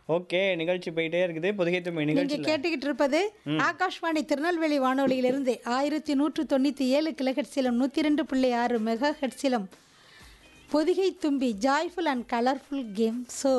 Okay நிகழ்ச்சி போயிட்டே இருக்குது புதுகை தமிழ் நீங்க நிகழ்ச்சியில் கேட்டுக்கிட்டு இருப்பது ஆகாஷ்வாணி திருநெல்வேலி வானொலியிலிருந்து ஆயிரத்தி நூற்று தொண்ணூற்றி ஏழு கிலோஹெட்ஸிலும் நூற்றி ரெண்டு புள்ளி ஆறு மெகா ஹெட்ஸிலும் பொதிகை தும்பி joyful and colourful game so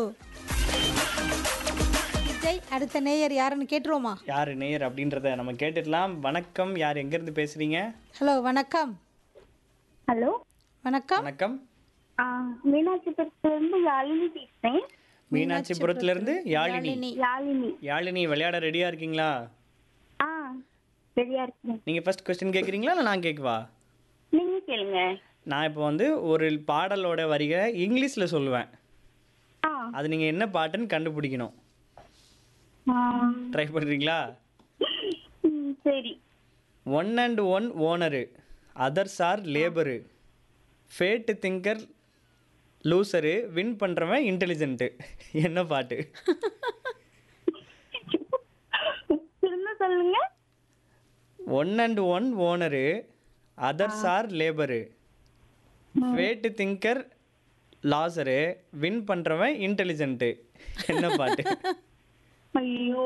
Vijay அடுத்த நேயர் யாருன்னு கேட்டுருவோமா யார் நேயர் அப்படின்றத நம்ம கேட்டுடலாம் வணக்கம் யார் எங்கேருந்து பேசுகிறீங்க ஹலோ வணக்கம் ஹலோ வணக்கம் வணக்கம் மீனாட்சிபுரத்துலேருந்து யாழினி பேசுகிறேன் மீனாட்சிபுரத்துலேருந்து யாழினி யாழினி யாழினி விளையாட ரெடியாக இருக்கீங்களா ஆ சரியா இருக்குங்க நீங்கள் ஃபர்ஸ்ட் கொஸ்டின் கேட்குறீங்களா இல்லை நான் கேட்கவா நீங்க கேளுங்க நான் இப்போ வந்து ஒரு பாடலோட வரிகளை இங்கிலீஷில் சொல்லுவேன் ஆ அது நீங்கள் என்ன பாட்டுன்னு கண்டுபிடிக்கணும் ட்ரை பண்ணுறீங்களா ம், சரி one and one owner others are labour fat thinker loser win பண்ணுறவன் இன்டெலிஜென்ட்டு என்ன பாட்டு திரும்ப சொல்லுங்க one and one owner others are labour fat thinker loser win பண்ணுறவன் இன்டெலிஜென்ட்டு என்ன பாட்டு ஐயோ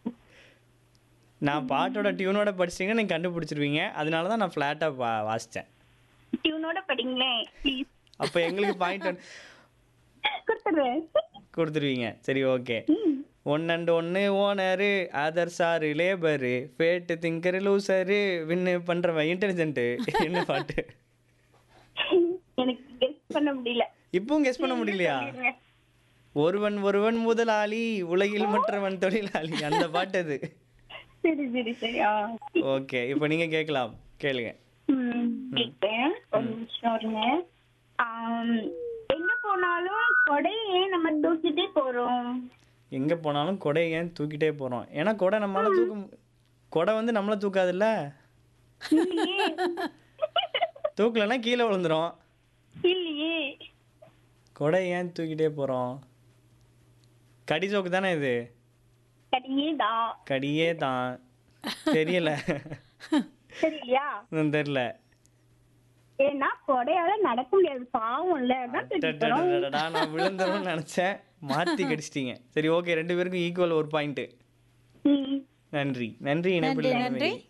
நான் பாட்டோட டியூனோட படிச்சிங்கன்னா நீங்கள் கண்டுபிடிச்சிருவீங்க அதனால தான் நான் ஃப்ளாட்டாக வா வாசித்தேன் டியூனோட படிங்களேன் ப்ளீஸ் அப்போ எங்களுக்கு பாயிண்ட் கொடுத்துடுறேன் கொடுத்துருவீங்க சரி ஓகே ஒன் அண்ட் ஒன்று owner other sir labour fat thinker loser win பண்ணுறவன் இன்டெலிஜென்ட்டு என்ன பாட்டு எனக்கு கெஸ் பண்ண முடியல இப்பவும் கெஸ் பண்ண முடியலையா ஒருவன் ஒருவன் முதலாளி உலகில் மற்றவன் தொழிலாளி அந்த பாட்டு அது சரி சரி சரி ஆ ஓகே இப்போ நீங்கள் கேட்கலாம் கேளுங்க ம், கேட்பேன் ஒரு நிமிஷம் இருங்க ஆம், எங்க போனாலும் கொடையை ஏன் நம்ம தூக்கிட்டே போறோம் எங்கே போனாலும் கொடை ஏன் தூக்கிட்டே போகிறோம் ஏன்னா கொடை நம்மளால தூக்க மு- கொடை வந்து நம்மளை தூக்காதுல்ல இல்லையே தூக்கலைன்னா கீழே விழுந்துரும் இல்லையே கொடை ஏன் தூக்கிட்டே போகிறோம் கடி சோக்கு தானே இது கடியே தான் கடியே தான் தெரியல சரியா இன்னும் தெரியல ஏன்னா கொடையால நடக்க முடியாது பாவம்ல அதான் தூக்கிட்டு போறோம். அடடடடடா, நான் விழுந்துரும்னு நினச்சேன் மாற்றி கடிச்சிட்டீங்க சரி ஓகே ரெண்டு பேருக்கும் ஈக்குவல் ஒரு பாயிண்ட்டு ம் நன்றி நன்றி இணைப்பில் நன்றி. இருந்தமைக்கு.